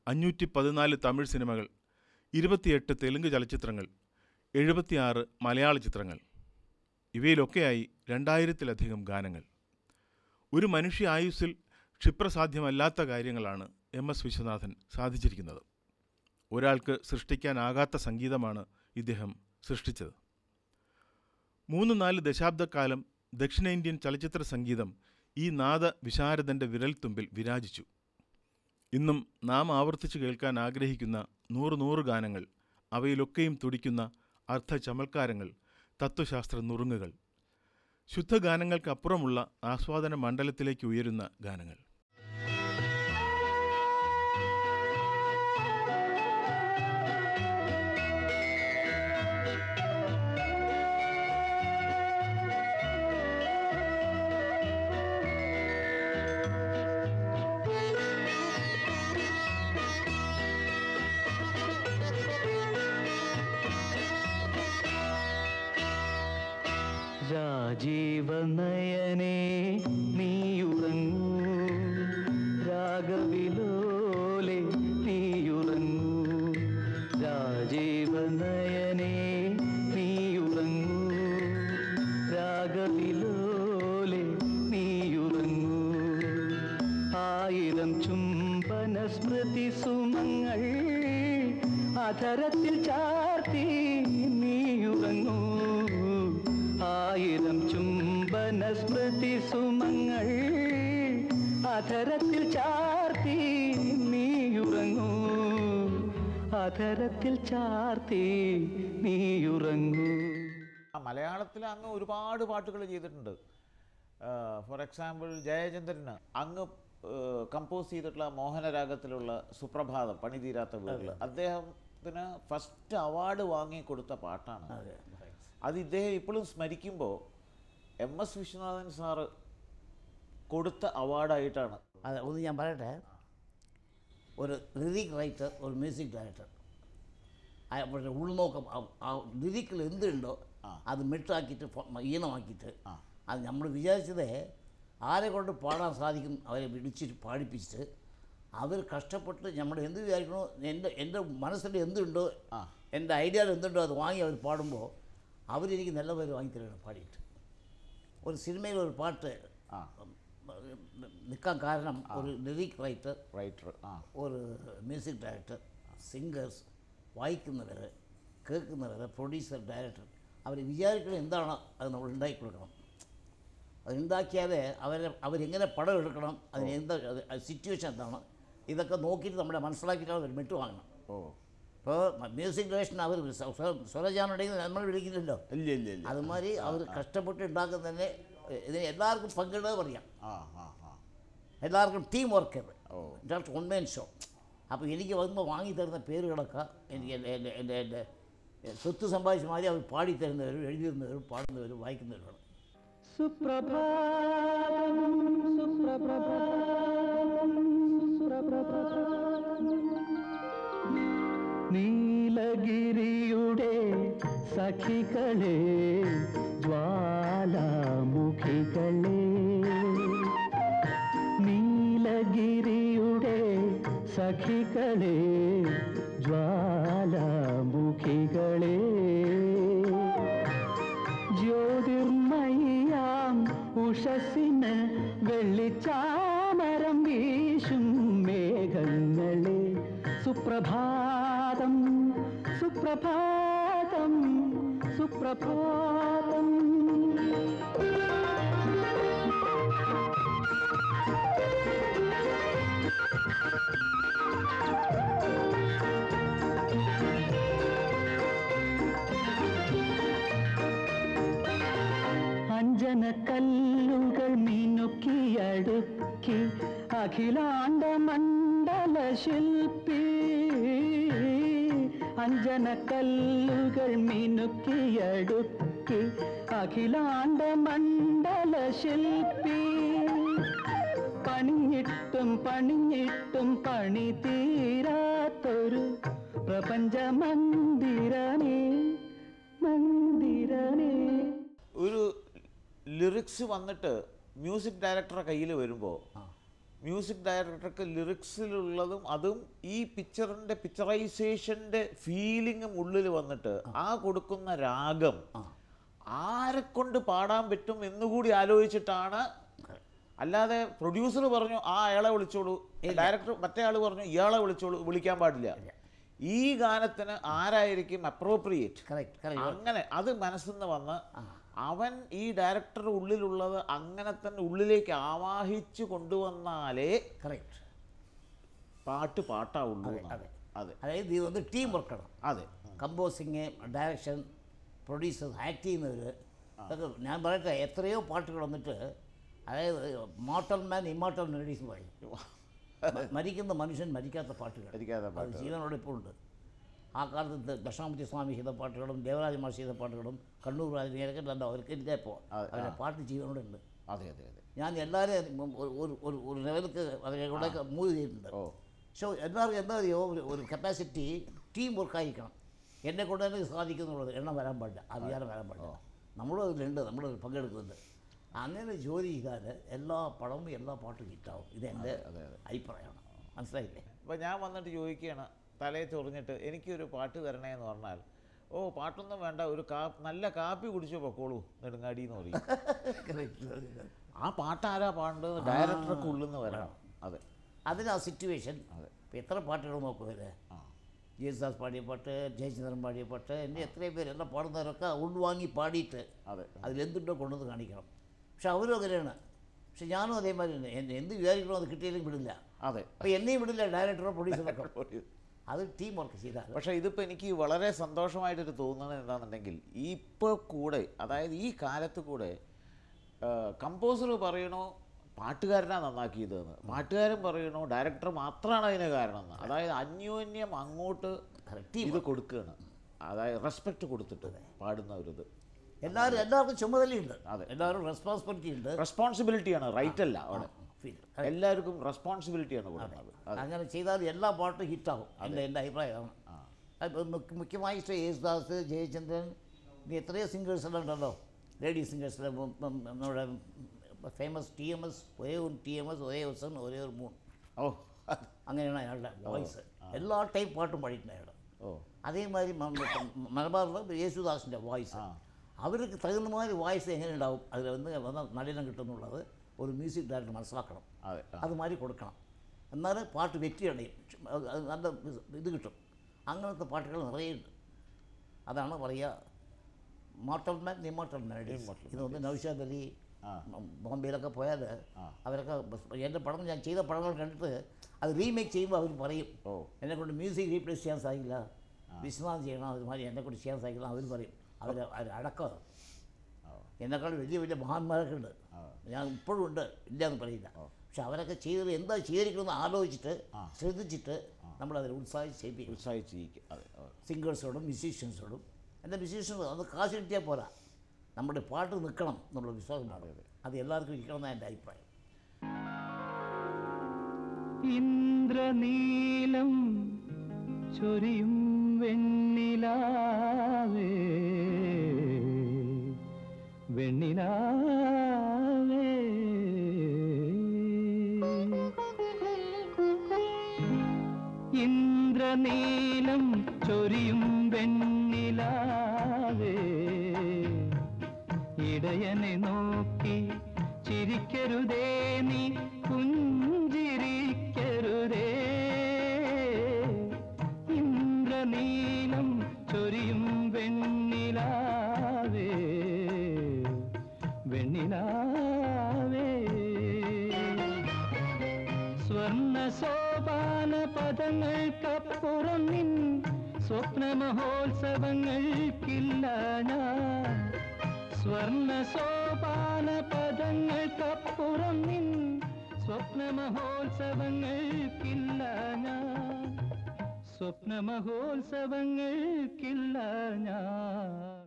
അഞ്ഞൂറ്റി പതിനാല് തമിഴ് സിനിമകൾ ഇരുപത്തിയെട്ട് തെലുങ്ക് ചലച്ചിത്രങ്ങൾ എഴുപത്തിയാറ് മലയാള ചിത്രങ്ങൾ ഇവയിലൊക്കെയായി രണ്ടായിരത്തിലധികം ഗാനങ്ങൾ ഒരു മനുഷ്യ ആയുസ്സിൽ ക്ഷിപ്രസാധ്യമല്ലാത്ത കാര്യങ്ങളാണ് എം എസ് വിശ്വനാഥൻ സാധിച്ചിരിക്കുന്നത് ഒരാൾക്ക് സൃഷ്ടിക്കാനാകാത്ത സംഗീതമാണ് ഇദ്ദേഹം സൃഷ്ടിച്ചത് മൂന്ന് നാല് ദശാബ്ദക്കാലം ദക്ഷിണേന്ത്യൻ ചലച്ചിത്ര സംഗീതം ഈ നാദ വിശാരദൻ്റെ വിരൽത്തുമ്പിൽ വിരാജിച്ചു ഇന്നും നാം ആവർത്തിച്ചു കേൾക്കാൻ ആഗ്രഹിക്കുന്ന നൂറ് നൂറ് ഗാനങ്ങൾ അവയിലൊക്കെയും തുടിക്കുന്ന അർത്ഥ ചമൽക്കാരങ്ങൾ തത്വശാസ്ത്ര നുറുങ്ങുകൾ ശുദ്ധഗാനങ്ങൾക്കപ്പുറമുള്ള ആസ്വാദന മണ്ഡലത്തിലേക്ക് ഉയരുന്ന ഗാനങ്ങൾ രാജീവനയനേ നീയുറങ്ങൂ രാഗവിലോലെ നീയുറങ്ങൂ രാജീവനയനേ നീയുറങ്ങൂ രാഗവിലോലെ നീയുറങ്ങൂ ആയിരം ചുംബന സ്മൃതി സുമങ്ങൾ അധരത്തിൽ ചാർത്തി നീയുറങ്ങൂ ആയിരം ചുംബന സ്മൃതി സുമങ്ങൾ അധരത്തിൽ ചാർത്തി നീയുറങ്ങൂ അധരത്തിൽ ചാർത്തി നീയുറങ്ങൂ ആ മലയാളത്തിൽ അങ്ങ് ഒരുപാട് പാട്ടുകൾ ചെയ്തിട്ടുണ്ട് ഫോർ എക്സാമ്പിൾ ജയചന്ദ്രന് അങ്ങ് കമ്പോസ് ചെയ്തിട്ടുള്ള മോഹനരാഗത്തിലുള്ള സുപ്രഭാതം പണിതീരാത്ത വീട്ടിൽ അദ്ദേഹത്തിന് ഫസ്റ്റ് അവാർഡ് വാങ്ങി കൊടുത്ത പാട്ടാണ് അത് ഇദ്ദേഹം ഇപ്പോഴും സ്മരിക്കുമ്പോൾ എം എസ് വിശ്വനാഥൻ സാറ് കൊടുത്ത അവാർഡായിട്ടാണ് അത് ഒന്ന് ഞാൻ പറയട്ടെ ഒരു ലിറിക് റൈറ്റർ ഒരു മ്യൂസിക് ഡയറക്ടർ അവരുടെ ഉൾനോക്കം ആ- ആ ലിറിക്കിൽ എന്തുണ്ടോ അത് മിട്ടാക്കിയിട്ട് ഫ- ഈണമാക്കിയിട്ട് അത് നമ്മൾ വിചാരിച്ചത് ആരെ കൊണ്ട് പാടാൻ സാധിക്കും അവരെ വിളിച്ചിട്ട് പാടിപ്പിച്ചിട്ട് അവർ കഷ്ടപ്പെട്ട് നമ്മൾ എന്ത് വിചാരിക്കണോ എൻ്റെ എൻ്റെ മനസ്സിൽ എന്തുണ്ടോ എൻ്റെ ഐഡിയയിൽ എന്തുണ്ടോ അത് വാങ്ങി അവർ പാടുമ്പോൾ അവരെനിക്ക് നല്ല പേര് വാങ്ങിത്തരണം പാടിയിട്ട് ഒരു സിനിമയിൽ ഒരു പാട്ട് നിൽക്കാൻ കാരണം ഒരു ലിറിക് റൈറ്റർ റൈറ്റർ ആ ഒരു മ്യൂസിക് ഡയറക്ടർ സിംഗേഴ്സ് വായിക്കുന്നവർ കേൾക്കുന്നവർ പ്രൊഡ്യൂസർ ഡയറക്ടർ അവർ വിചാരിക്കുന്നത് എന്താണോ അത് നമ്മൾ ഉണ്ടാക്കി കൊടുക്കണം അത് ഉണ്ടാക്കിയാലേ അവരെ അവരെങ്ങനെ പടം എടുക്കണം അതിന് എന്താ സിറ്റുവേഷൻ എന്താണ് ഇതൊക്കെ നോക്കിയിട്ട് നമ്മളെ മനസ്സിലാക്കിയിട്ടാണ് അവർ മെട്ട് വാങ്ങണം ഓ ഇപ്പോൾ മ്യൂസിക് ഡയറക്ഷൻ അവർ സ്വരജാനുണ്ടെങ്കിൽ നമ്മൾ വിളിക്കുന്നില്ലല്ലോ ഇല്ല ഇല്ല ഇല്ല അതുമാതിരി അവർ കഷ്ടപ്പെട്ട് ഉണ്ടാക്കുന്നതന്നെ ഇതിന് എല്ലാവർക്കും പങ്കിടുന്നത് പറയാം ആ ആ ആ എല്ലാവർക്കും ടീം വർക്ക് ഓ. ജസ്റ്റ് വൺ മാൻ ഷോ അപ്പോൾ എനിക്ക് വരുമ്പോൾ വാങ്ങി തരുന്ന പേരുകളൊക്കെ എനിക്ക് എൻ്റെ എൻ്റെ എൻ്റെ എൻ്റെ സ്വത്ത് സമ്പാദിച്ച മാതിരി അവർ പാടി തരുന്നവരും എഴുതി തരുന്നവരും പാടുന്നവരും വായിക്കുന്നവരുമാണ് സുപ്രഭാതം സുപ്രഭാതം സുപ്രഭാതം നീലഗിരിയുടെ സഖികളെ ജ്വാലാമുഖികളെ നീലഗിരിയുടെ സഖികളെ ജ്വാലാമുഖികളെ ജ്യോതിർമയാം ഉഷസിന് വെള്ളിച്ചാമരം വീശും മേഘങ്ങളെ സുപ്രഭാതം സുപ്രഭാതം സുപ്രഭാതം അഞ്ജന കല്ലുകൾ മിനുക്കിയടുക്കി അഖിലാണ്ട മണ്ഡല ശില്പി അഞ്ജന കല്ലുകൾ മിനുക്കിയടുക്കി അഖിലാണ്ട മണ്ഡല ശില്പി പണിഞ്ഞിട്ടും പണിഞ്ഞിട്ടും പണി തീരാത്തൊരു പ്രപഞ്ച മന്ദിരമേ മന്ദിരമേ ഒരു ലിറിക്സ് വന്നിട്ട് മ്യൂസിക് ഡയറക്ടറുടെ കയ്യിൽ വരുമ്പോൾ മ്യൂസിക് ഡയറക്ടർക്ക് ലിറിക്സിലുള്ളതും അതും ഈ പിക്ചറിൻ്റെ പിക്ചറൈസേഷൻ്റെ ഫീലിങ്ങും ഉള്ളിൽ വന്നിട്ട് ആ കൊടുക്കുന്ന രാഗം ആരെ കൊണ്ട് പാടാൻ പറ്റും എന്നുകൂടി ആലോചിച്ചിട്ടാണ് അല്ലാതെ പ്രൊഡ്യൂസർ പറഞ്ഞു ആ അയാളെ വിളിച്ചോളൂ ഡയറക്ടർ മറ്റേ ആൾ പറഞ്ഞു ഇയാളെ വിളിച്ചോളൂ വിളിക്കാൻ പാടില്ല ഈ ഗാനത്തിന് ആരായിരിക്കും അപ്രോപ്രിയേറ്റ് കറക്റ്റ് കറക്റ്റ് അങ്ങനെ അത് മനസ്സിൽ നിന്ന് വന്ന് അവൻ ഈ ഡയറക്ടറുടെ ഉള്ളിലുള്ളത് അങ്ങനെ തന്നെ ഉള്ളിലേക്ക് ആവാഹിച്ചു കൊണ്ടുവന്നാലേ കറക്റ്റ് പാട്ട് പാട്ടാവുള്ളൂ അതെ, എന്നാണ്. അതെ. അതെ അതായത് ഇത് വന്ന് ടീം വർക്കാണ് അതെ കമ്പോസിങ് ഡയറക്ഷൻ പ്രൊഡ്യൂസേഴ്സ് ആക്ട് ചെയ്യുന്നവർ അതൊക്കെ ഞാൻ പറയട്ടെ എത്രയോ പാട്ടുകൾ വന്നിട്ട് അതായത് മോട്ടൽ മാൻ ഇമ്മോട്ടൽ മെലഡീസ് എന്ന് പറയും മ- മരിക്കുന്ന മനുഷ്യൻ മരിക്കാത്ത പാട്ടുകൾ മരിക്കാത്ത അത് പാട്ടുകൾ. ജീവനോടെ ഇപ്പോൾ ഉണ്ട് ആ കാലത്ത് ദക്ഷിണാമൂർത്തി സ്വാമി ചെയ്ത പാട്ടുകളും ദേവരാജ മാഷ് ചെയ്ത പാട്ടുകളും കണ്ണൂർ രാജനൊക്കെ ഉണ്ട് അവർക്ക് ഇല്ല ഇപ്പോൾ അതെ, അവരുടെ പാട്ട് ജീവനോടെ ഉണ്ട് അതെ അതെ അതെ ഞാൻ എല്ലാവരെയും ഒരു ഒരു ഒരു ഒരു ലെവലിലേക്ക് അവരെ കൂടെയൊക്കെ മൂവ് ചെയ്തിട്ടുണ്ട് ഓ പക്ഷേ എല്ലാവർക്കും എന്താ അറിയോ ഒരു ഒരു കപ്പാസിറ്റി ടീം വർക്കായിരിക്കണം എന്നെ കൊണ്ട് തന്നെ സാധിക്കുന്നുള്ളത് എണ്ണം വരാൻ പാടില്ല അധികാരം വരാൻ പാടില്ല നമ്മളും അതിലുണ്ട് നമ്മൾ പങ്കെടുക്കുന്നുണ്ട് അങ്ങനെ ജോലി ചെയ്താൽ എല്ലാ പടവും എല്ലാ പാട്ടും ഹിറ്റാവും ഇത് എൻ്റെ അതെ, അതെ. അഭിപ്രായമാണ് മനസ്സിലായില്ലേ അപ്പോൾ ഞാൻ വന്നിട്ട് ചോദിക്കുകയാണ് തലയെ ചൊറിഞ്ഞിട്ട് എനിക്കൊരു പാട്ട് തരണേ എന്ന് പറഞ്ഞാൽ ഓ പാട്ടൊന്നും വേണ്ട ഒരു കാ നല്ല കാപ്പി കുടിച്ചു പൊക്കോളൂ നെടുങ്ങാടി എന്ന് പറയും ആ പാട്ട് ആരാ പാടേണ്ടത് ഡയറക്ടർക്ക് ഉള്ളിൽ നിന്ന് വരണം അതെ അതിന് ആ സിറ്റുവേഷൻ അതെ. ഇപ്പം എത്ര പാട്ടുകൾ നോക്കുമല്ലേ ആ ജേസുദാസ് പാടിയ പാട്ട് ജയചന്ദ്രൻ പാടിയ പാട്ട് എൻ്റെ എത്രയും പേര് എല്ലാം പാടുന്നവരൊക്കെ ഉൾവാങ്ങി പാടിയിട്ട് അതെ അതിലെന്തുണ്ടോ കൊണ്ടുവന്ന് കാണിക്കണം പക്ഷെ അവരും അങ്ങനെയാണ് പക്ഷെ ഞാനും അതേമാതിരി തന്നെ എന്നെ എന്ത് വിചാരിക്കണോ അത് കിട്ടിയില്ലെങ്കിൽ വിടില്ല അതെ അപ്പോൾ എന്നെയും വിടില്ല ഡയറക്ടറോ പ്രൊഡ്യൂസറൊക്കെ അത് ടീം വർക്ക് ചെയ്താൽ പക്ഷേ ഇതിപ്പോൾ എനിക്ക് വളരെ സന്തോഷമായിട്ടൊരു തോന്നുന്നത് എന്താണെന്നുണ്ടെങ്കിൽ ഇപ്പോൾ കൂടെ അതായത് ഈ കാലത്ത് കൂടെ കമ്പോസർ പറയണോ പാട്ടുകാരനാ നന്നാക്കിയതെന്ന് പാട്ടുകാരൻ പറയണോ ഡയറക്ടർ മാത്രമാണ് അതിന് കാരണം എന്ന് അതായത് അന്യോന്യം അങ്ങോട്ട് ഇത് കൊടുക്കുകയാണ് അതായത് റെസ്പെക്റ്റ് കൊടുത്തിട്ട് പാടുന്നവരിത് എല്ലാവരും എല്ലാവർക്കും ചുമതലയുണ്ട് അതെ. എല്ലാവരും റെസ്പോൺസിബിലിറ്റി ഉണ്ട് റെസ്പോൺസിബിലിറ്റിയാണ് റൈറ്റ് അല്ല അവിടെ Feel. എല്ലാവർക്കും റെസ്പോൺസിബിലിറ്റിയാണ് കൊടുക്കുന്നത് അതെ അങ്ങനെ ചെയ്താൽ എല്ലാ പാട്ടും ഹിറ്റാവും എൻ്റെ എൻ്റെ അഭിപ്രായമാണ് അപ്പോൾ മുഖ്യ- മുഖ്യമായിട്ട് യേശുദാസ് ജയചന്ദ്രൻ ഇനി എത്രയോ സിംഗേഴ്സ് എല്ലാം ഉണ്ടല്ലോ ലേഡി സിംഗേഴ്സ് നമ്മുടെ ഫേമസ് ടി എം എസ് ഒരേ ഒരു ടി എം എസ് ഒരേ ഒരു സൺ ഒരേ ഒരു മൂൺ ഓ അങ്ങനെയാണ് അയാളുടെ വോയിസ് എല്ലാ ടൈപ്പ് പാട്ടും പാടിയിട്ടുണ്ട് അയാൾ ഓ അതേമാതിരി മ- മ- മലബാറിൽ യേശുദാസിൻ്റെ വോയിസ് അവർക്ക് തകുന്ന മാതിരി വോയിസ് എങ്ങനെ ഉണ്ടാവും അതിൽ വന്ന് വന്ന നടനം കിട്ടുന്നുള്ളത് ഒരു മ്യൂസിക് ഡയറക്ടർ മനസ്സിലാക്കണം അതെ ആ. അതുമാതിരി കൊടുക്കണം എന്നാലും പാട്ട് വ്യക്തിയടയും അത് അത് നല്ല ഇത് കിട്ടും അങ്ങനത്തെ പാട്ടുകൾ നിറയുണ്ട് അതാണ് പറയുക മോട്ടൽ മാൻ നിമോട്ടൽ മെലഡീസ് ഇതൊന്ന് നൗഷാദ് അലി ആ. ബോംബെയിലൊക്കെ പോയാൽ അവരൊക്കെ ബസ്- എൻ്റെ പടം ഞാൻ ചെയ്ത പടങ്ങൾ കണ്ടിട്ട് അത് റീമേക്ക് ചെയ്യുമ്പോൾ അവർ പറയും ഓ എന്നെ കൊണ്ട് മ്യൂസിക് റീപ്ലേസ് ചെയ്യാൻ സാധിക്കില്ല വിശ്വനാഥ് ചെയ്യണം അതുമാതിരി എന്നെ കൊണ്ട് ചെയ്യാൻ സാധിക്കില്ല അവർ പറയും അവർ അവർ അടക്കം എന്നെക്കാൾ വലിയ വലിയ മഹാന്മാരൊക്കെ ഉണ്ട് ഞാൻ ഇപ്പോഴും ഉണ്ട് ഇല്ല എന്ന് പറയില്ല പക്ഷെ അവരൊക്കെ ചെയ്തത് എന്താ ചെയ്തിരിക്കണമെന്ന് ആലോചിച്ചിട്ട് ശ്രദ്ധിച്ചിട്ട് നമ്മൾ അതിൽ ഉത്സാഹിച്ച് ചെയ്യിപ്പിക്കും ഉത്സാഹിച്ചിരിക്കും അതെ അതെ. സിംഗേഴ്സോടും മ്യൂസീഷ്യൻസോടും എൻ്റെ മ്യൂസീഷ്യൻസ് അത് കാശ് കിട്ടിയാൽ പോരാ നമ്മുടെ പാട്ട് നിൽക്കണം എന്നുള്ള വിശ്വാസം വേണം. അത് എല്ലാവർക്കും ഇരിക്കണം എന്നാണ് എൻ്റെ അഭിപ്രായം ഇന്ദ്രനീലം ചൊരിയും വെണ്ണിലാവേ വെണ്ണിലാവേ ഇന്ദ്രനീലം ചൊരിയും വെണ്ണിലാവേ ഇടയനെ നോക്കി ചിരിക്കരുതേ നീ പുഞ്ചിരിക്കരുതേ ഇന്ദ്രനീലം ചൊരിയും വെണ്ണിലാവേ വെണ്ണിലാവേ സ്വർണ്ണ സോപാന പദങ്ങൾക്കപ്പുറം നിൻ സ്വപ്ന മഹോത്സവങ്ങൾക്കില്ല ഞാൻ സ്വർണ്ണ സോപാന പദങ്ങൾക്കപ്പുറം നിൻ സ്വപ്ന മഹോത്സവങ്ങൾക്കില്ല ഞാൻ സ്വപ്ന മഹോത്സവങ്ങൾക്കില്ല ഞാൻ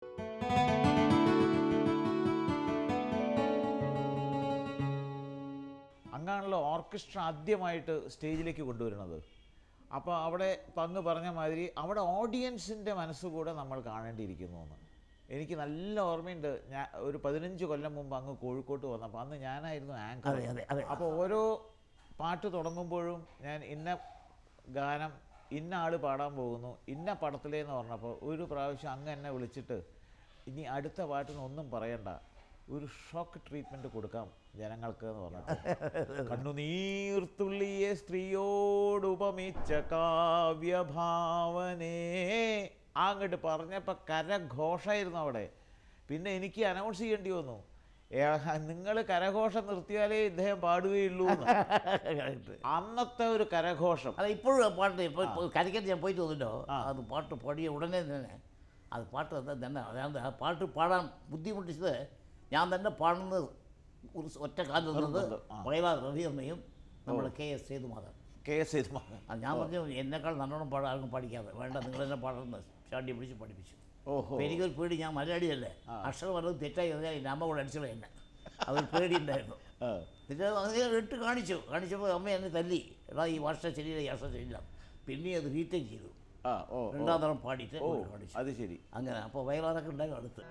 അങ്ങാണല്ലോ ഓർക്കസ്ട്ര ആദ്യമായിട്ട് സ്റ്റേജിലേക്ക് കൊണ്ടുവരുന്നത് അപ്പോൾ അവിടെ പങ്ക് പറഞ്ഞ മാതിരി അവിടെ ഓഡിയൻസിൻ്റെ മനസ്സുകൂടെ നമ്മൾ കാണേണ്ടിയിരിക്കുന്നു എന്ന് എനിക്ക് നല്ല ഓർമ്മയുണ്ട് ഞാൻ ഒരു പതിനഞ്ച് കൊല്ലം മുമ്പ് അങ്ങ് കോഴിക്കോട്ട് വന്നപ്പോൾ അന്ന് ഞാനായിരുന്നു ആങ്കർ അതെ, അതെ, അതെ. അപ്പോൾ ഓരോ പാട്ട് തുടങ്ങുമ്പോഴും ഞാൻ ഇന്ന ഗാനം ഇന്ന ആൾ പാടാൻ പോകുന്നു ഇന്ന പടത്തിലേന്ന് പറഞ്ഞപ്പോൾ ഒരു പ്രാവശ്യം അങ്ങ് എന്നെ വിളിച്ചിട്ട് ഇനി അടുത്ത പാട്ടിന് ഒന്നും പറയണ്ട ഒരു ഷോക്ക് ട്രീറ്റ്മെൻറ്റ് കൊടുക്കാം ജനങ്ങൾക്ക് എന്ന് പറഞ്ഞിട്ട് കണ്ണുനീർത്തുള്ളിയെ സ്ത്രീയോട് ഉപമിച്ച കാവ്യഭാവനേ അങ്ങോട്ട് പറഞ്ഞപ്പോൾ കരഘോഷമായിരുന്നു അവിടെ പിന്നെ എനിക്ക് അനൗൺസ് ചെയ്യേണ്ടി വന്നു നിങ്ങൾ കരഘോഷം നിർത്തിയാലേ ഇദ്ദേഹം പാടുകയുള്ളൂ എന്ന്. കറക്റ്റ് അന്നത്തെ ഒരു കരഘോഷം അല്ല ഇപ്പോഴും ആ പാട്ട് ഇപ്പോൾ കരിക്കത്ത് ഞാൻ പോയിട്ട് വന്നിട്ടോ അത് പാട്ട് പാടിയ ഉടനെ തന്നെ അത് പാട്ട് തന്നെ തന്നെ അതായത് ആ പാട്ട് പാടാൻ ബുദ്ധിമുട്ടിച്ചത് ഞാൻ തന്നെ പാടുന്നത് ഒരു ഒറ്റ കാലം നിന്നത് നിർബന്ധം, ആ. വയലാർ രവിയമ്മയും നമ്മുടെ K S Sethumadhavan K S Sethumadhavan അത് ഞാൻ പറഞ്ഞു എന്നെക്കാൾ നല്ലോണം പാടാൻ ആർക്കും പഠിക്കാതെ വേണ്ട നിങ്ങൾ തന്നെ പാടുന്ന ചാണ്ടി പിടിച്ച് പഠിപ്പിച്ചു ഓഹോ അപ്പോൾ എനിക്കൊരു പേടി ഞാൻ മലയാളിയല്ലേ അക്ഷരം പറഞ്ഞത് തെറ്റായി പറഞ്ഞാൽ എൻ്റെ അമ്മ കൂടെ അടിച്ചോളെ എന്നെ അതൊരു പേടി ഉണ്ടായിരുന്നു ആ. എന്നിട്ട് അത് ഇട്ട് കാണിച്ചു കാണിച്ചപ്പോൾ അമ്മ എന്നെ തല്ലി എടാ ഈ വർഷം ശരിയില്ല ഈ വർഷം ശരിയില്ല പിന്നെ അത് റീടേക്ക് ചെയ്തു ആ ഓ ഓ. രണ്ടാം തരം പാടിയിട്ട് ഓ ഇവിടെ കാണിച്ചു അത് ശരി അങ്ങനെ അപ്പോൾ വയലാറൊക്കെ ഉണ്ടായിരുന്നു അടുത്ത്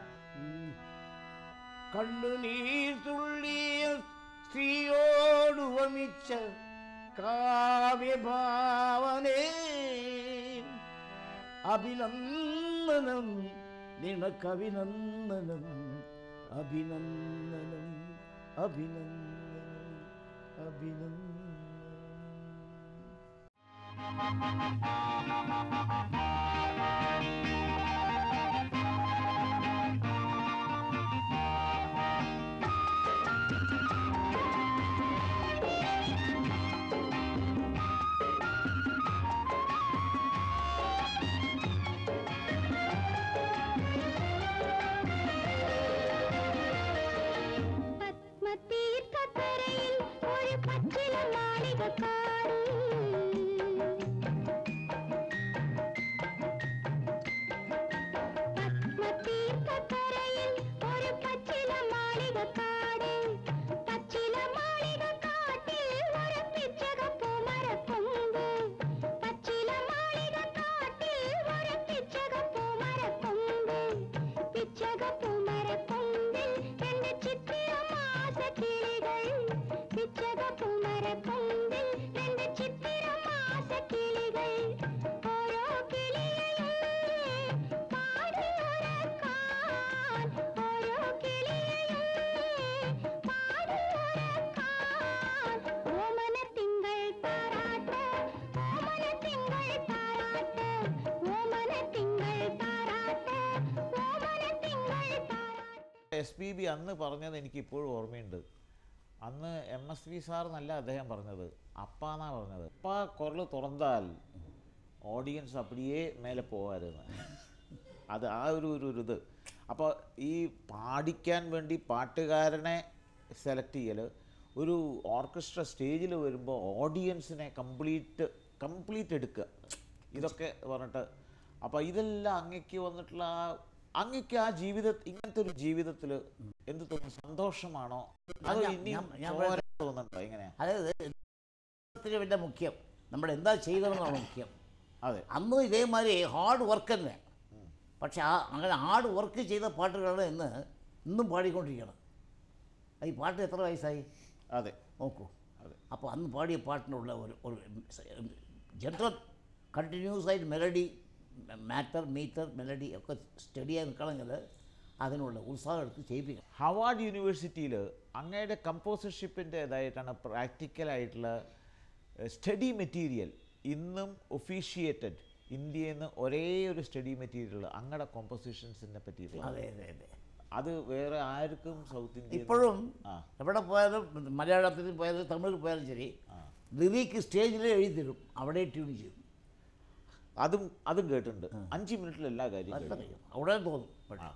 കണ്ണുനീർ തുള്ളിയ സ്ത്രീയോട് വമിച്ച കാവ്യഭാവനേ അഭിനന്ദനം നിനക്കഭിനന്ദനം അഭിനന്ദനം അഭിനന്ദനം അഭിനന്ദനം പത്മതീർത്ഥക്കരയിൽ ഒരു പച്ചില മാളികക്കാട് പത്മതീർത്ഥക്കരയിൽ ഒരു പച്ചില മാളികക്കാട് പച്ചില മാളികക്കാട്ടിൽ ഒരു പിച്ചകപ്പൂമരക്കൊമ്പ് പച്ചില മാളികക്കാട്ടിൽ ഒരു പിച്ചകപ്പൂമരക്കൊമ്പ് പിച്ചകപ്പൂമരക്കൊമ്പിൽ രണ്ട് ചിത്തിരമാസ കിളികൾ പിച്ചകപ്പൂമരക്കൊമ്പിൽ രണ്ട് ചിത്തിരമാസ കിളികൾ ഓരോ കിളിയെയും പാടിയുറക്കാൻ ഓരോ കിളിയെയും പാടിയുറക്കാൻ ഓമനത്തിങ്കൾ താരാട്ട് ഓമനത്തിങ്കൾ താരാട്ട് ഓമനത്തിങ്കൾ താരാട്ട് ഓമനത്തിങ്കൾ താരാട്ട് എസ് പി ബി അന്ന് പറഞ്ഞത് എനിക്ക് ഇപ്പോഴും ഓർമ്മയുണ്ട് അന്ന് എം എസ് വി സാർ എന്നല്ല അദ്ദേഹം പറഞ്ഞത് അപ്പാന്നാ പറഞ്ഞത് അപ്പ കുരൽ തുറന്നാൽ ഓഡിയൻസ് അപ്പടിയേ മേലെ പോകാമായിരുന്നു അത് ആ ഒരു ഒരു ഒരു ഇത് അപ്പോൾ ഈ പാടിക്കാൻ വേണ്ടി പാട്ടുകാരനെ സെലക്ട് ചെയ്യൽ ഒരു ഓർക്കസ്ട്ര സ്റ്റേജിൽ വരുമ്പോൾ ഓഡിയൻസിനെ കംപ്ലീറ്റ് കംപ്ലീറ്റ് എടുക്കുക ഇതൊക്കെ പറഞ്ഞിട്ട് അപ്പോൾ ഇതെല്ലാം അങ്ങക്ക് വന്നിട്ടുള്ള ആ അങ്ങക്ക് ആ ജീവിത ഇങ്ങനത്തെ ഒരു ജീവിതത്തിൽ എന്ത് തോന്നുന്നു സന്തോഷമാണോ അതോ ഞാൻ- ഇനി ഞാൻ- ഞാൻ പോരാ തോന്നുന്നുണ്ടോ എങ്ങനെയാ അതായത് ജീവിതത്തിന് പിന്നെ മുഖ്യം നമ്മൾ എന്താ ചെയ്തതെന്നാണ് മുഖ്യം അതെ അന്നും ഇതേമാതിരി ഹാർഡ് വർക്ക് തന്നെ പക്ഷെ ആ അങ്ങനെ ഹാർഡ് വർക്ക് ചെയ്ത പാട്ടുകളാണ് ഇന്ന് ഇന്നും പാടിക്കൊണ്ടിരിക്കണം ഈ പാട്ട് എത്ര വയസ്സായി അതെ നോക്കൂ അതെ അപ്പോൾ അന്ന് പാടിയ പാട്ടിനുള്ള ഒരു ഒരു ജനറൽ കണ്ടിന്യൂസ് ആയിട്ട് മെലഡി മാറ്റർ മീറ്റർ മെലഡി ഒക്കെ സ്റ്റഡിയായി നിൽക്കണമെങ്കിൽ അതിനുള്ള ഉത്സാഹം എടുത്ത് ചെയ്യിപ്പിക്കണം ഹവാർഡ് യൂണിവേഴ്സിറ്റിയിൽ അങ്ങയുടെ കമ്പോസർഷിപ്പിൻ്റേതായിട്ടാണ് പ്രാക്ടിക്കലായിട്ടുള്ള സ്റ്റഡി മെറ്റീരിയൽ ഇന്നും ഒഫീഷിയേറ്റഡ് ഇന്ത്യയിൽ നിന്ന് ഒരേ ഒരു സ്റ്റഡി മെറ്റീരിയൽ അങ്ങയുടെ കോമ്പോസിഷൻസിനെ പറ്റിയിട്ടുള്ള അതെ അതെ അതെ അത് വേറെ ആർക്കും സൗത്ത് ഇന്ത്യ ഇപ്പോഴും ആ. എവിടെ പോയാലും മലയാളത്തിൽ പോയാലും തമിഴിൽ പോയാലും ശരി ലിറിക്ക് സ്റ്റേജിൽ എഴുതി തരും അവിടെ ട്യൂൺ ചെയ്യും അതും അതും കേട്ടിട്ടുണ്ട് അഞ്ച് മിനിറ്റിൽ എല്ലാ കാര്യം അത്ര കഴിയും അവിടെ തോന്നും പക്ഷേ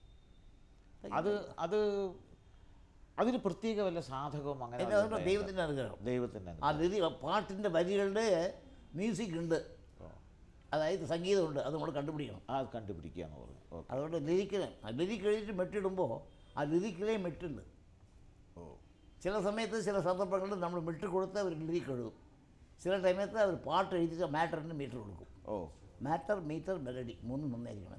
അത് അത് അതിന് പ്രത്യേക വല്ല സാധകവും അങ്ങനെ പിന്നെ വല്ലതും അതുകൊണ്ട് ഉണ്ടായിരുന്നോ? ദൈവത്തിൻ്റെ അനുഗ്രഹം ദൈവത്തിൻ്റെ ആ ലിറി പാട്ടിൻ്റെ വരികളുടെ മ്യൂസിക് ഉണ്ട് അതായത് സംഗീതമുണ്ട് അത് നമ്മൾ കണ്ടുപിടിക്കണം ആ കണ്ടുപിടിക്കുക എന്ന് പറഞ്ഞു ഓക്കെ അതുകൊണ്ട് ലിരിക്കിനെ ആ ലിരിക്ക് എഴുതിയിട്ട് മെട്ടിടുമ്പോൾ ആ ലിരിക്കിലേ മെട്ടുണ്ട് ഓ ചില സമയത്ത് ചില സന്ദർഭങ്ങളിൽ നമ്മൾ മെട്ട് കൊടുത്ത് അവർ ലിരിക്ക് എഴുതും ചില സമയത്ത് അവർ പാട്ട് എഴുതിയിട്ട് മാറ്ററിന് മീറ്റർ കൊടുക്കും ഓ മാറ്റർ മീറ്റർ മെലഡി മൂന്നും നന്നായിരിക്കണം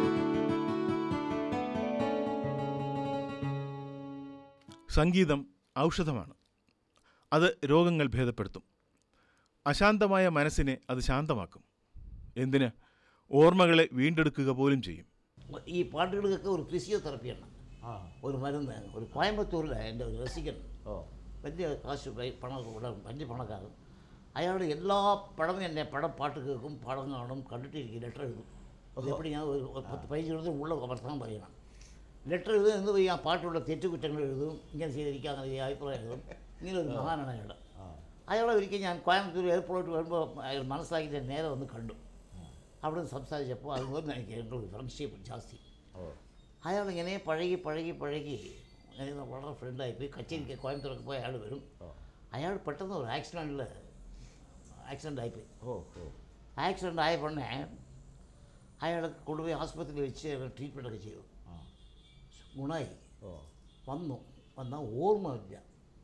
സംഗീതം ഔഷധമാണ് അത് രോഗങ്ങൾ ഭേദപ്പെടുത്തും അശാന്തമായ മനസ്സിനെ അത് ശാന്തമാക്കും എന്തിന് ഓർമ്മകളെ വീണ്ടെടുക്കുക പോലും ചെയ്യും ഈ പാട്ടുകൾക്കൊക്കെ ഒരു ഫിസിയോതെറപ്പിയാണ് ആ ഒരു മരുന്ന് ഒരു കോയമ്പത്തൂരിലെ എൻ്റെ ഒരു രസികൻ ഓ വലിയ കാശ് പൈ- പണം ഇവിടെ വലിയ പണക്കാരൻ അയാളുടെ എല്ലാ പടവും എന്നെ പടം പാട്ട് കേൾക്കും പടം കാണും കണ്ടിട്ടിരിക്കും ലെറ്റർ എഴുതും അതെപ്പടി ഞാൻ ഒരു ഒരു പത്ത് പതിനഞ്ച് മിനിറ്റ് ഉള്ള വർത്തമാനം പറയണം ലെറ്റർ എഴുതും എന്ന് പോയി ആ പാട്ടുള്ള തെറ്റുകുറ്റങ്ങൾ എഴുതും ഇങ്ങനെ ചെയ്തിരിക്കുക അങ്ങനെ ഈ അഭിപ്രായം എഴുതും ഇങ്ങനെ ഒരു മഹാനാണ് അയാൾ അയാളെ ഒരിക്കൽ ഞാൻ കോയമ്പത്തൂർ എയർപോർട്ടിൽ വരുമ്പോൾ അയാൾ മനസ്സിലാക്കിയിട്ട് എന്നെ നേരെ ഒന്ന് കണ്ടു അവിടെ നിന്ന് സംസാരിച്ചപ്പോൾ അതുപോലെ എനിക്ക് ഞങ്ങൾ ഫ്രണ്ട്ഷിപ്പ് ജാസ്തി ഓ അയാളിങ്ങനെ പഴകി പഴകി പഴകി അങ്ങനെ വളരെ ഫ്രണ്ടായി പോയി കച്ചേരിക്ക് കോയമ്പത്തൂരൊക്കെ പോയി അയാൾ വരും അയാൾ പെട്ടെന്ന് ഒരു ആക്സിഡൻറ്റിൽ ആക്സിഡൻ്റ് ആയിപ്പോയി ഓ ഓ ആക്സിഡൻ്റ് ആയ പെണ്ണെ അയാൾ കൊണ്ടുപോയി ആസ്പത്രിയിൽ വെച്ച് ട്രീറ്റ്മെൻറ്റൊക്കെ ചെയ്തു ആ ഗുണമായി ഓ വന്നു വന്നാൽ ഓർമ്മയില്ല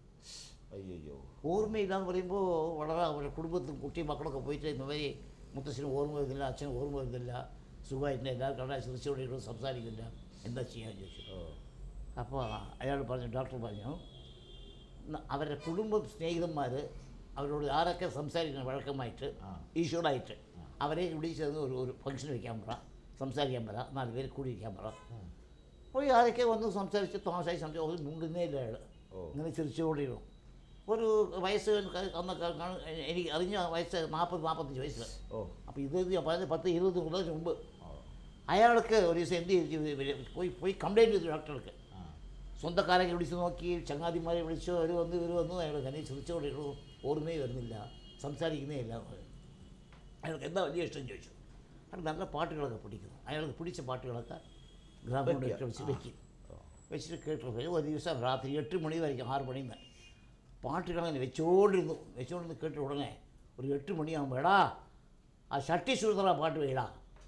അയ്യോ ഓർമ്മയില്ലാന്ന് പറയുമ്പോൾ വളരെ അവരുടെ കുടുംബത്തിൽ കുട്ടി മക്കളൊക്കെ പോയിട്ട് ഇന്നവരെ മുത്തശ്ശന് ഓർമ്മ വരുന്നില്ല അച്ഛന് ഓർമ്മ വരുന്നില്ല സുഖമായിട്ടില്ല എല്ലാവരും കണ്ടാൽ ചിരിച്ചോടെ സംസാരിക്കില്ല എന്താ ചെയ്യാൻ ചോദിച്ചു ഓ അപ്പോൾ അയാൾ പറഞ്ഞു ഡോക്ടർ പറഞ്ഞു "ന- അവരുടെ കുടുംബ സ്നേഹിതന്മാർ അവരോട് ആരൊക്കെ സംസാരിക്കണം വഴക്കമായിട്ട് ആ. ഈശോടായിട്ട് അവരെ വിളിച്ചെന്ന് ഒരു ഒരു ഫംഗ്ഷൻ വയ്ക്കാൻ പറ സംസാരിക്കാൻ പറ നാല് പേര് കൂടി ഇരിക്കാൻ പറ പോയി ആരൊക്കെ വന്ന് സംസാരിച്ച് തോമസായി സംസാരിച്ച് ഒരു മുണ്ടുന്നേ ഇല്ല അയാൾ ഓ. ഇങ്ങനെ ചിരിച്ചുകൊണ്ടിരുന്നു ഒരു വയസ്സ് ക- അന്നൊക്കെ കാണും എനിക്ക് അറിഞ്ഞ വയസ്സ് നാൽപ്പത് നാൽപ്പത്തഞ്ച് വയസ്സ് ഓ അപ്പോൾ ഇത് ഞാൻ പറഞ്ഞത് പത്ത് ഇരുപത് കൊല്ലത്തിന് മുമ്പ് അയാൾക്ക് ഒരു ദിവസം എന്ത് ചെയ്തു ഇവര് പോയി പോയി കംപ്ലൈൻറ്റ് ചെയ്തു ഡോക്ടർക്ക് ആ സ്വന്തക്കാരൊക്കെ വിളിച്ച് നോക്കി ചങ്ങാതിമാരെ വിളിച്ചു അവർ വന്ന് ഇവർ വന്നു അയാൾ കനി ചിരിച്ചുകൊണ്ടിരുന്നു ഓർമ്മയെ വരുന്നില്ല സംസാരിക്കുന്നേ ഇല്ല എന്ന് പറഞ്ഞു. അയാൾക്ക് എന്താ വലിയ ഇഷ്ടം ചോദിച്ചു അയാൾ നല്ല പാട്ടുകളൊക്കെ പിടിക്കുന്നു അയാൾക്ക് പിടിച്ച പാട്ടുകളൊക്കെ ഗ്രാമോണ്ട് വെക്കുക. വെച്ച് വെക്കും വെച്ചിട്ട് കേട്ടു ഒരു ദിവസം രാത്രി എട്ട് മണി വரைக்கும் ആറ് മണിന്ന് പാട്ടുകളങ്ങനെ വെച്ചോണ്ടിരുന്നു വെച്ചോണ്ടിരുന്ന് കേട്ട ഉടനെ ഒരു എട്ട് മണിയാകുമ്പോൾ എടാ ആ ഷട്ടി സുട്ടറ പാട്ട് വേടാ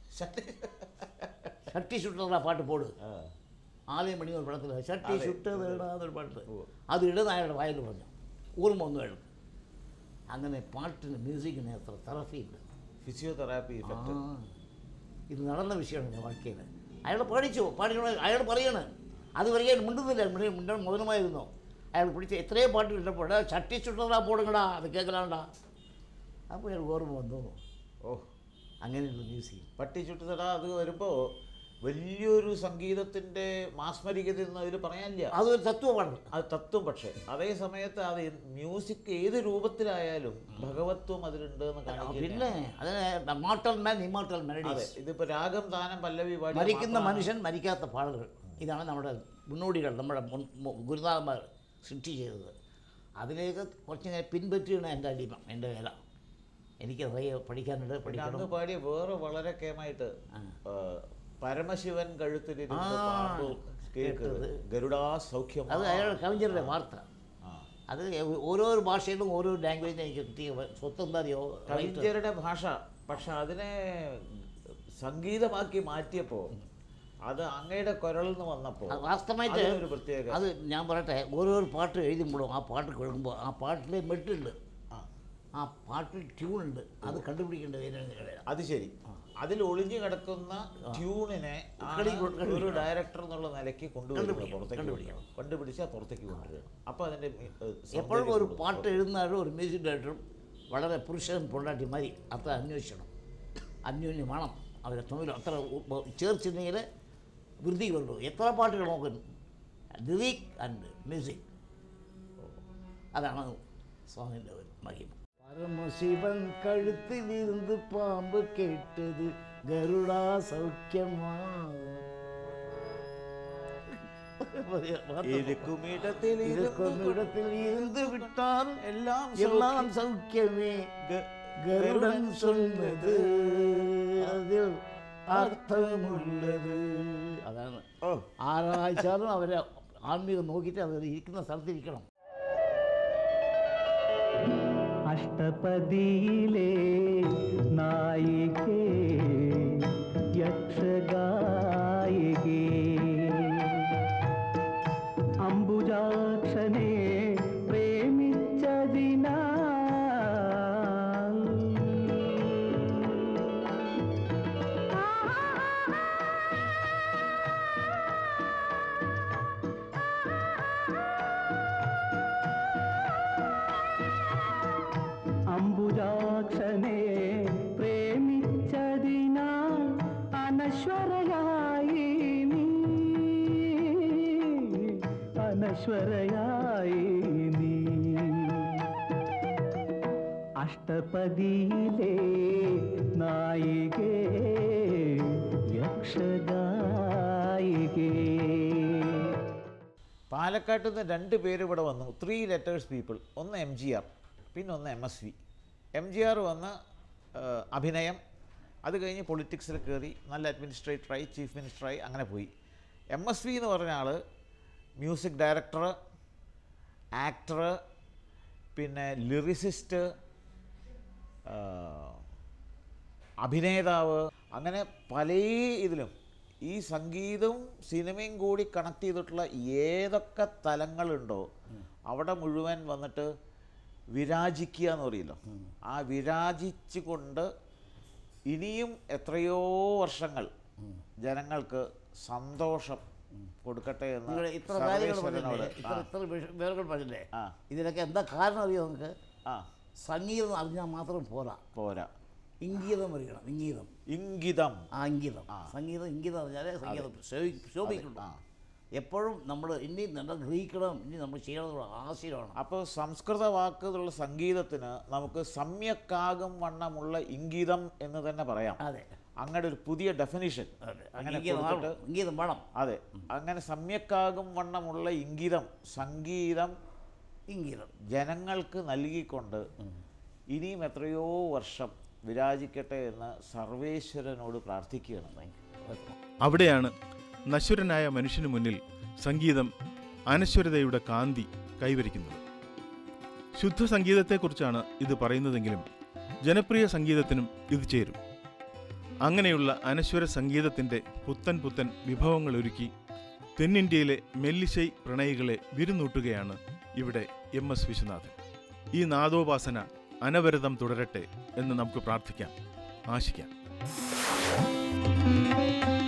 ഷട്ടി സുട്ടറ പാട്ട് പോട് ആ ആലയം മണി ഒരു പടത്തിൽ ഷട്ടി അതെ. ചുട്ടതേടാന്നൊരു പാട്ട് ഓ. അത് ഇടുന്ന അയാളുടെ വായിൽ പറഞ്ഞു ഓർമ്മ ഒന്നും അയാൾക്ക് അങ്ങനെ പാട്ടിന് മ്യൂസിക്കിന് അത്ര തെറപ്പിയുണ്ട് ഫിസിയോതെറാപ്പി ആ ഇഫക്റ്റ് ഇത് നടന്ന വിഷയമാണ് എൻ്റെ வாழ்க்கைയിൽ അയാൾ പഠിച്ചു പാടിക്കണ അയാൾ പറയാണ് അത് പറയാൻ മിണ്ടുന്നില്ല മിണ്ട- മിണ്ടാൻ മൗനമായിരുന്നു അയാൾ പിടിച്ച എത്രയോ പാട്ട് ഇട്ടപ്പോൾ ചട്ടി ചുട്ടതാ പോടുങ്ങടാ അത് കേൾക്കലാണ്ടാ അപ്പോൾ അയാൾ ഓർമ്മ വന്നു ഓ അങ്ങനെയുള്ള മ്യൂസിക് പട്ടി ചുട്ടുതട അത് വരുമ്പോ വലിയൊരു സംഗീതത്തിന്റെ മാസ്മരികത എന്ന് അതിൽ പറയാനില്ല അതൊരു തത്വമാണ് അത് തത്വം പക്ഷേ അതേ സമയത്ത് അത് മ്യൂസിക് ഏത് രൂപത്തിലായാലും ഭഗവത്വം അതിലുണ്ട് എന്ന് പിന്നെ കാണിക്കുന്ന അതിന് മോട്ടൽ മാൻ ഇമോട്ടൽ അതെ മെലഡീസ് ഇതിപ്പോ രാഗം താനം പല്ലവി പാടി മരിക്കുന്ന മനുഷ്യൻ മരിക്കാത്ത പാടലുകൾ ഇതാണ് നമ്മുടെ മുന്നോടികൾ നമ്മുടെ മുൻ മു- ഗുരുനാഥന്മാർ സൃഷ്ടി ചെയ്തത് അതിലേക്ക് കുറച്ച് ഞാൻ പിൻപറ്റിയാണ് എൻ്റെ അടിമ എൻ്റെ വേല എനിക്ക് നിറയെ പഠിക്കാനുണ്ട് പിന്നെ അന്ന് പഠിക്കണം പാടിയ വേറെ വളരെ കേമായിട്ട് ആ. ആ, പരമശിവൻ കഴുത്തിലിരുന്ന് ആ, പാമ്പ് കേൾക്കുന്നത് കേട്ടത്. ഗരുഡാ സൗഖ്യം അത് അയാളുടെ കവിஞരുടെ വാർത്ത ആ. അത് ഓരോ ഭാഷയിലും ഓരോ ലാംഗ്വേജിനും എനിക്ക് കിട്ടിയ സ്വത്ത് എന്താ അറിയോ റൈറ്റ് കവിഞ്ചരുടെ ഭാഷ പക്ഷെ അതിനെ സംഗീതമാക്കി മാറ്റിയപ്പോ അത് അങ്ങയുടെ കുരളിൽ നിന്ന് വന്നപ്പോ അത് വാസ്തവമായിട്ട് അതിനൊരു പ്രത്യേക അത് ഞാൻ പറയട്ടെ ഓരോരോ പാട്ട് എഴുതുമ്പോഴും ആ പാട്ട് കേൾക്കുമ്പോൾ ആ പാട്ടിലെ മെട്ടുണ്ട് ആ, ആ പാട്ടിൽ ട്യൂണുണ്ട് അത് കണ്ടുപിടിക്കേണ്ട വേദന അത് ശരി അതിൽ ഒളിഞ്ഞു കിടക്കുന്ന ട്യൂണിനെ ആണ് കണ്ടുപിടി- കണ്ടുപിടിക്കണം. ഒരു ഡയറക്ടർ എന്നുള്ള നിലയ്ക്ക് കൊണ്ടുവരിക കണ്ടുപിടിക്കണം, പുറത്തേക്ക് കണ്ടുപിടിക്കണം. കൊണ്ടുവരിക. കണ്ടുപിടിച്ചാൽ പുറത്തേക്ക് കൊണ്ടുവരിക അപ്പൊ അതിന്റെ മി- ഏ, എപ്പോഴും ഒരു സൗന്ദര്യം പാട്ട് എഴുതുന്നവരും ഒരു മ്യൂസിക് ഡയറക്ടറും വളരെ പുരുഷൻ പൊണ്ടാട്ടി മതി അത്ര അന്വേഷിക്കണം അന്യോന്യം വേണം അവരെ തമ്മിൽ അത്ര ഉ- ചേർച്ചില്ലെങ്കിൽ വൃത്തി വരുള്ളൂ എത്ര പാട്ടുകൾ നോക്കും ലിറിക് ആൻഡ് മ്യൂസിക് അതാണ് സോങ്ങിൻ്റെ ഒരു മഹിമ പരമശിവൻ കഴുത്തിലിരുന്ന് പാമ്പ് കേട്ടത് ഗരുഡാ സൗഖ്യമാ ഇരിക്കുമിടത്തിൽ ഇടത്തിൽ ഇருந்து விட்டால் എല്ലാം எல்லாம் சௌக்கியமே கருடன் சொன்னது அதில் അർത്ഥമുള്ളത് അതാണ് ഓ ആരാഴ്ചാലും അവരെ ആത്മീയം നോക്കിയിട്ട് അവർ ഇരിക്കുന്ന സ്ഥലത്തിരിക്കണം അഷ്ടപതിയിലെ നായികേ യക്ഷഗായികേ അംബുജാക്ഷനെ പ്രേമിച്ചതിനാൽ ആ അനശ്വരയായി നീ അഷ്ടപതിയിലെ നായികേ യക്ഷഗായികേ പാലക്കാട്ട് നിന്ന് രണ്ട് പേര് ഇവിടെ വന്നു ത്രീ ലെറ്റേഴ്സ് പീപ്പിൾ ഒന്ന് എം ജി ആർ പിന്നെ ഒന്ന് M S V M G R വന്ന് ആ, അഭിനയം അത് കഴിഞ്ഞ് പൊളിറ്റിക്സിൽ കയറി നല്ല അഡ്മിനിസ്ട്രേറ്ററായി ചീഫ് മിനിസ്റ്ററായി അങ്ങനെ പോയി എം എസ് വി എന്ന് പറഞ്ഞ ആൾ മ്യൂസിക് ഡയറക്ടർ ആക്ടർ പിന്നെ ലിറിസിസ്റ്റ് അഭിനേതാവ് അങ്ങനെ പല ഇതിലും ഈ സംഗീതവും സിനിമയും കൂടി കണക്ട് ചെയ്തിട്ടുള്ള ഏതൊക്കെ തലങ്ങളുണ്ടോ അവിടെ മുഴുവൻ വന്നിട്ട് വിരാജിക്കുക എന്ന് പറയില്ലോ ആ വിരാജിച്ചുകൊണ്ട് ഇനിയും എത്രയോ വർഷങ്ങൾ ജനങ്ങൾക്ക് സന്തോഷം കൊടുക്കട്ടെ നിങ്ങൾ എന്ന് ഇത്ര കാര്യങ്ങൾ സർവേശ്വരനോട് പറഞ്ഞില്ലേ ഇത്ര ആ, ഇത്ര വിഷ- പേരുകൾ പറഞ്ഞില്ലേ ആ. ഇതിനൊക്കെ എന്താ കാരണം അറിയോ നിങ്ങൾക്ക് ആ സംഗീതം അറിഞ്ഞാൽ മാത്രം പോരാ പോരാ ഇംഗീതം അറിയണം ഇംഗീതം ഇംഗിതം ആ ഇംഗീതം സംഗീതം ഇംഗീതം അറിഞ്ഞാലേ സംഗീതം ശോഭി- ശോഭിക്കുള്ളൂ ആ. എപ്പോഴും നമ്മൾ ഇനി നമ്മൾ ഗ്രഹിക്കണം ഇനി നമ്മൾ ചെയ്യണമെന്നുള്ള ആശയമാണ് അപ്പോൾ സംസ്കൃത വാക്കുകളുള്ള സംഗീതത്തിന് നമുക്ക് സമ്യക്കാകും വണ്ണമുള്ള ഇംഗിതം എന്ന് തന്നെ പറയാം അതെ അങ്ങനെ ഒരു പുതിയ ഡെഫിനിഷൻ അതെ അങ്ങനെ ഇംഗീതം കൊടുത്തിട്ട് വേണം. ഇംഗീതം വേണം അതെ അങ്ങനെ സമ്യക്കാകും വണ്ണമുള്ള ഇംഗിതം സംഗീതം ഇംഗീതം ജനങ്ങൾക്ക് നൽകിക്കൊണ്ട് ഇനിയും എത്രയോ വർഷം വിരാജിക്കട്ടെ എന്ന് സർവേശ്വരനോട് പ്രാർത്ഥിക്കുകയാണ് അവിടെയാണ് നശ്വരനായ മനുഷ്യന് മുന്നിൽ സംഗീതം അനശ്വരതയുടെ കാന്തി കൈവരിക്കുന്നത് ശുദ്ധ സംഗീതത്തെക്കുറിച്ചാണ് ഇത് പറയുന്നതെങ്കിലും ജനപ്രിയ സംഗീതത്തിനും ഇത് ചേരും അങ്ങനെയുള്ള അനശ്വര സംഗീതത്തിൻ്റെ പുത്തൻ പുത്തൻ വിഭവങ്ങൾ ഒരുക്കി തെന്നിന്ത്യയിലെ മെല്ലിശൈ പ്രണയികളെ വിരുന്നൂട്ടുകയാണ് ഇവിടെ എം എസ് വിശ്വനാഥൻ ഈ നാദോപാസന അനവരതം തുടരട്ടെ എന്ന് നമുക്ക് പ്രാർത്ഥിക്കാം ആശിക്കാം